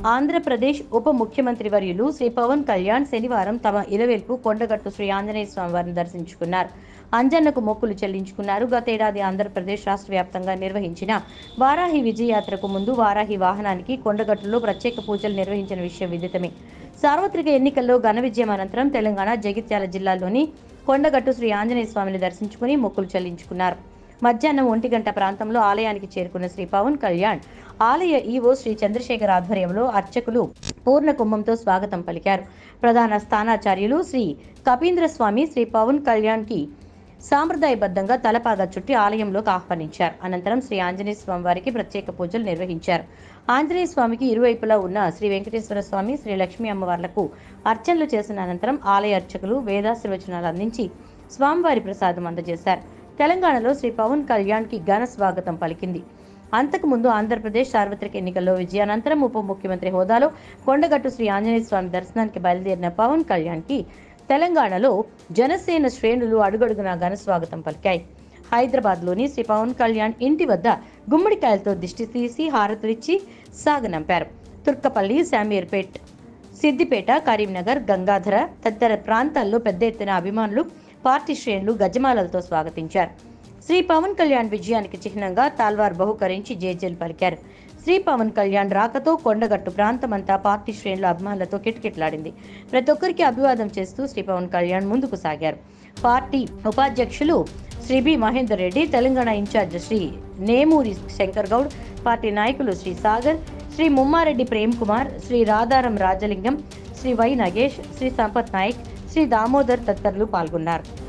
ఆంధ్రప్రదేశ్ ఉప ముఖ్యమంత్రి వర్యులు శ్రీ పవన్ కళ్యాణ్ శనివారం తమ ఇలవేల్పు కొండగట్టు శ్రీ ఆంజనేయ స్వామి వారిని దర్శించుకున్నారు అంజన్నకు మొక్కులు చెల్లించుకున్నారు గతేడాది ఆంధ్రప్రదేశ్ రాష్ట్ర వ్యాప్తంగా నిర్వహించిన వారాహి విజయయాత్రకు ముందు వారాహి వాహనానికి కొండగట్టులో ప్రత్యేక పూజలు నిర్వహించిన విషయం విదితమే సార్వత్రిక ఎన్నికల్లో ఘన విజయం అనంతరం తెలంగాణ జగిత్యాల జిల్లాలోని కొండగట్టు శ్రీ ఆంజనేయ స్వామిని దర్శించుకుని మొక్కులు చెల్లించుకున్నారు మధ్యాహ్నం ఒంటి గంట ప్రాంతంలో ఆలయానికి చేరుకున్న శ్రీ పవన్ కళ్యాణ్ ఆలయ ఈవో శ్రీ చంద్రశేఖర్ ఆధ్వర్యంలో అర్చకులు పూర్ణ కుంభంతో స్వాగతం పలికారు ప్రధాన స్థానాచార్యులు శ్రీ కపీంద్ర స్వామి శ్రీ పవన్ కళ్యాణ్కి సాంప్రదాయబద్ధంగా తలపాగా చుట్టి ఆలయంలోకి ఆహ్వానించారు అనంతరం శ్రీ ఆంజనేయ స్వామి వారికి ప్రత్యేక పూజలు నిర్వహించారు ఆంజనేయ స్వామికి ఇరువైపులా ఉన్న శ్రీ వెంకటేశ్వర స్వామి శ్రీ లక్ష్మీ అమ్మవార్లకు అర్చనలు చేసిన అనంతరం ఆలయ అర్చకులు వేదాశీర్వచనాలు అందించి స్వామివారి ప్రసాదం అందజేశారు తెలంగాణలో శ్రీ పవన్ కళ్యాణ్కి ఘన స్వాగతం పలికింది అంతకుముందు ఆంధ్రప్రదేశ్ సార్వత్రిక ఎన్నికల్లో విజయానంతరం ఉప ముఖ్యమంత్రి హోదాలో కొండగట్టు శ్రీ ఆంజనేయ స్వామి దర్శనానికి బయలుదేరిన పవన్ కళ్యాణ్కి తెలంగాణలో జనసేన శ్రేణులు అడుగడుగునా ఘన స్వాగతం పలికాయి హైదరాబాద్లోని శ్రీ పవన్ కళ్యాణ్ ఇంటి వద్ద గుమ్మడికాయలతో దిష్టి తీసి హారతులిచ్చి సాగనంపారు తుర్కపల్లి శామీర్పేట్ సిద్దిపేట కరీంనగర్ గంగాధర తదితర ప్రాంతాల్లో పెద్ద ఎత్తున అభిమానులు పార్టీ శ్రేణులు గజమాలలతో స్వాగతించారు శ్రీ పవన్ కళ్యాణ్ విజయానికి చిహ్నంగా తాల్వార్ బహుకరించి జేజేలు పలికారు శ్రీ పవన్ కళ్యాణ్ రాకతో కొండగట్టు ప్రాంతమంతా పార్టీ శ్రేణుల అభిమానులతో కిటకిటలాడింది ప్రతి ఒక్కరికి అభివాదం చేస్తూ శ్రీ పవన్ కళ్యాణ్ ముందుకు సాగారు పార్టీ ఉపాధ్యక్షులు Shri B Mahender Reddy Telangana incharge Shri Nemuri Shankar Goud party నాయకులు శ్రీ సాగర్ శ్రీ ముమ్మారెడ్డి ప్రేమ్ కుమార్ శ్రీ రాధారం రాజలింగం శ్రీ వై నగేష్ శ్రీ సంపత్ నాయక్ శ్రీ దామోదర్ తదితరులు పాల్గొన్నారు